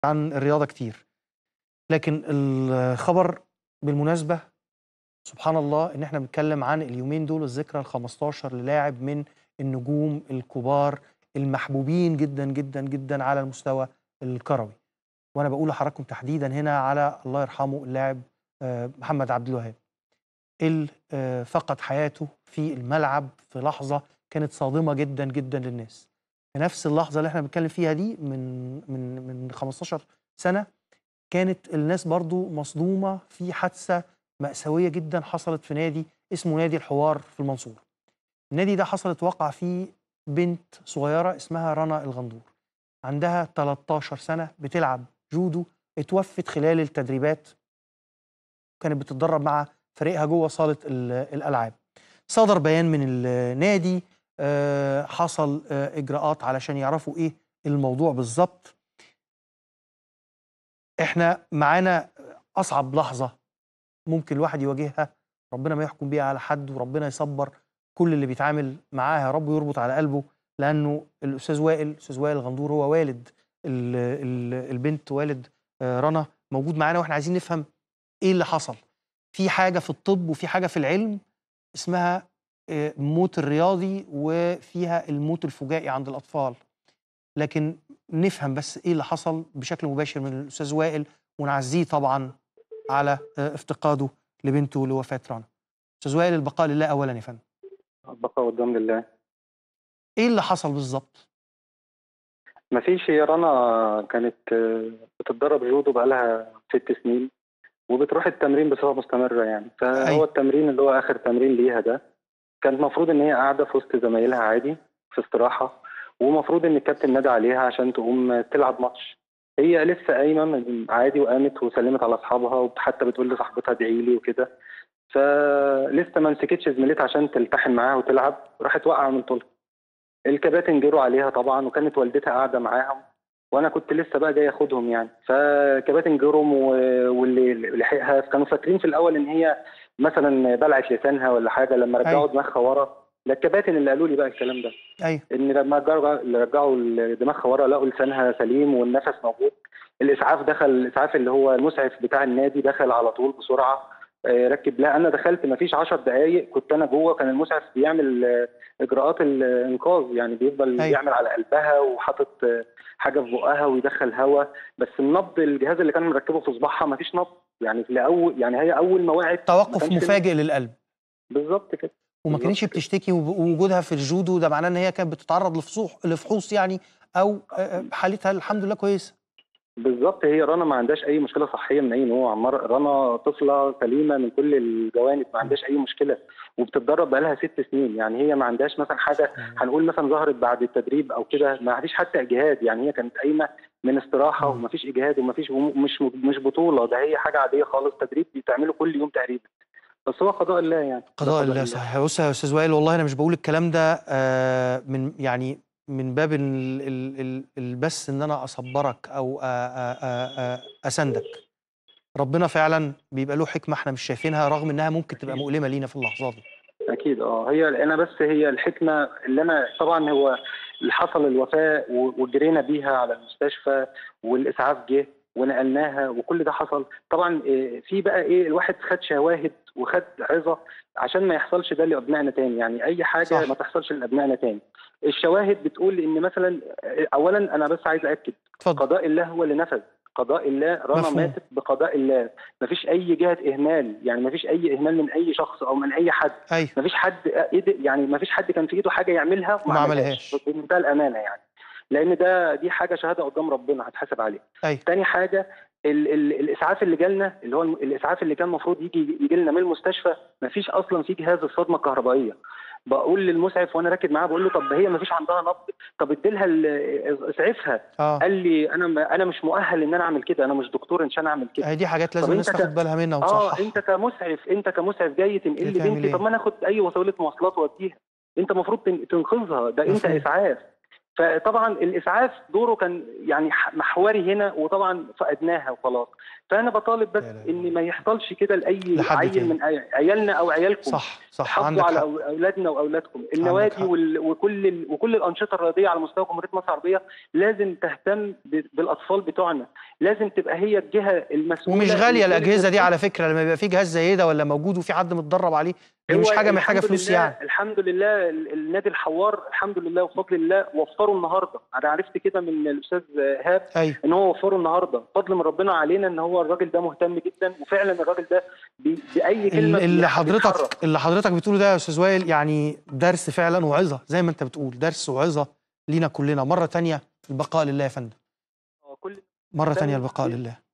عن الرياضه كتير لكن الخبر بالمناسبه سبحان الله ان احنا بنتكلم عن اليومين دول الذكرى ال 15 للاعب من النجوم الكبار المحبوبين جدا جدا جدا على المستوى الكروي وانا بقول لحضراتكم تحديدا هنا على الله يرحمه اللاعب آه، محمد عبد الوهاب اللي آه، فقد حياته في الملعب في لحظه كانت صادمه جدا جدا للناس في نفس اللحظه اللي احنا بنتكلم فيها دي من من من 15 سنه كانت الناس برضو مصدومه في حادثه مأساويه جدا حصلت في نادي اسمه نادي الحوار في المنصورة النادي ده حصلت وقع فيه بنت صغيره اسمها رنا الغندور عندها 13 سنه بتلعب جودو اتوفت خلال التدريبات كانت بتتدرب مع فريقها جوه صاله ال- الالعاب صدر بيان من النادي آه، حصل آه، اجراءات علشان يعرفوا ايه الموضوع بالظبط احنا معانا اصعب لحظه ممكن الواحد يواجهها ربنا ما يحكم بيها على حد وربنا يصبر كل اللي بيتعامل معاها يا رب يربط على قلبه لانه الاستاذ وائل الاستاذ وائل غندور هو والد ال ال البنت والد آه، رنا موجود معانا واحنا عايزين نفهم ايه اللي حصل في حاجه في الطب وفي حاجه في العلم اسمها آه، موت الرياضي وفيها الموت الفجائي عند الاطفال لكن نفهم بس ايه اللي حصل بشكل مباشر من الاستاذ وائل ونعزيه طبعا على آه، افتقاده لبنته لوفاه رنا استاذ وائل البقاء لله اولا يا فندم البقاء قدام لله ايه اللي حصل بالظبط مفيش هي رنا كانت آه، بتتدرب جودو بقالها ست سنين وبتروح التمرين بصفة مستمرة يعني فهو أيوة. التمرين اللي هو آخر تمرين ليها ده كان المفروض إن هي قاعدة في وسط زمايلها عادي في استراحة ومفروض إن الكابتن نادى عليها عشان تقوم تلعب ماتش هي لسه قايمة من- عادي وقامت وسلمت على أصحابها وحتى بتقول لصاحبتها ادعي لي وكده فلسه ما مسكتش زميلتها عشان تلتحم معاها وتلعب راحت واقعة من طولها الكباتن جروا عليها طبعا وكانت والدتها قاعده معاهم وانا كنت لسه بقى جاي اخدهم يعني فكباتن جرم و- واللي لحقها كانوا فاكرين في الاول ان هي مثلا بلعت لسانها ولا حاجه لما رجعوا أيوة. دماغها ورا ده الكباتن اللي قالوا لي بقى الكلام ده ايوه ان لما رجعوا اللي رجعوا دماغها ورا لقوا لسانها سليم والنفس موجود الاسعاف دخل الاسعاف اللي هو المسعف بتاع النادي دخل على طول بسرعه آه، ركب لا انا دخلت ما فيش 10 دقائق كنت انا جوه كان المسعف بيعمل آه، اجراءات الانقاذ يعني بيفضل أيوة. يعمل على قلبها وحاطط آه، حاجه في بقها ويدخل هواء بس النبض الجهاز اللي كان مركبه في صباعها ما فيش نبض يعني في الاول يعني هي اول ما وقعت ما توقف كانش في مفاجئ للقلب بالظبط كده وما بالظبط كانتش كده. بتشتكي وب- ووجودها في الجودو ده معناه ان هي كانت بتتعرض لفصوح لفحوص يعني او آه، آه، حالتها الحمد لله كويسه بالظبط هي رنا ما عندهاش اي مشكله صحيه من اي نوع مر- رنا طفله سليمه من كل الجوانب ما عندهاش اي مشكله وبتتدرب بقالها ست سنين يعني هي ما عندهاش مثلا حاجه هنقول مثلا ظهرت بعد التدريب او كده ما فيش حتى اجهاد يعني هي كانت قايمه من استراحه مم. وما فيش اجهاد وما فيش ومش مش بطوله ده هي حاجه عاديه خالص تدريب بتعمله كل يوم تقريبا بس هو قضاء الله يعني ده قضاء الله صحيح بص يا استاذ وائل والله انا مش بقول الكلام ده آه، من يعني من باب ال- ال- ال- البس ان انا اصبرك او آه، آه، آه، آه، اساندك ربنا فعلا بيبقى له حكمه احنا مش شايفينها رغم انها ممكن تبقى مؤلمه لينا في اللحظات دي اكيد اه هي انا بس هي الحكمه اللي انا طبعا هو اللي حصل الوفاه و- وجرينا بيها على المستشفى والاسعاف جه ونقلناها وكل ده حصل طبعا إيه، في بقى ايه الواحد خد شواهد وخد عظه عشان ما يحصلش ده لابنائنا تاني يعني اي حاجه صح. ما تحصلش لابنائنا تاني الشواهد بتقول ان مثلا اولا انا بس عايز اكد اتفضل قضاء الله هو اللي نفذ قضاء الله رنا مفهوم. ماتت بقضاء الله مفيش اي جهه اهمال يعني مفيش اي اهمال من اي شخص او من اي حد ايوه مفيش حد إيد يعني مفيش حد كان في ايده حاجه يعملها وما عملهاش. بمنتهى الامانه يعني لان ده دي حاجه شهاده قدام ربنا هتحاسب عليها ايوه تاني حاجه ال ال الاسعاف اللي جالنا اللي هو الم- الاسعاف اللي كان المفروض يجي يجي لنا من المستشفى مفيش اصلا في جهاز الصدمه الكهربائيه بقول للمسعف وانا راكب معاه بقول له طب هي مفيش عندها نبض طب اديلها ال- اسعفها اه قال لي انا ما- انا مش مؤهل ان انا اعمل كده انا مش دكتور عشان اعمل كده هي دي حاجات لازم طب الناس أنت تاخد ك- بالها منها اه وتصححها انت كمسعف انت كمسعف جاي تنقل لي تعمل بنتي إيه؟ طب ما انا اخد اي وسيله مواصلات واديها انت المفروض تن- تنقذها ده انت مفهوم. اسعاف فطبعا الاسعاف دوره كان يعني ح- محوري هنا وطبعا فقدناها وخلاص فانا بطالب بس لا لا لا. ان ما يحصلش كده لاي لحد عيل تاني. من عي- عيالنا او عيالكم صح صح حافظوا عندك على حق أو- اولادنا واولادكم النوادي حق. وال... وكل ال... وكل الانشطه الرياضيه على مستوى جمهوريه مصر العربيه لازم تهتم ب... بالاطفال بتوعنا لازم تبقى هي الجهه المسؤوله ومش غاليه اللي الاجهزه دي تكون- على فكره لما يبقى في جهاز زي ده ولا موجود وفي حد متدرب عليه دي مش هو حاجه محتاجه الحمد فلوس لله يعني الحمد لله ال- النادي الحوار الحمد لله وبفضل الله وفروا النهارده انا عرفت كده من الاستاذ ايهاب ايوه ان هو وفره النهارده فضل من ربنا علينا ان هو الراجل ده مهتم جدا وفعلا الراجل ده بي... باي كلمه ال- اللي بيح- حضرتك بيتحرك. اللي حضرتك بتقوله ده يا استاذ وائل يعني درس فعلا وعظه زي ما انت بتقول درس وعظه لينا كلنا مره تانية البقاء لله يا فندم آه، كل مره ده تانية البقاء بي- لله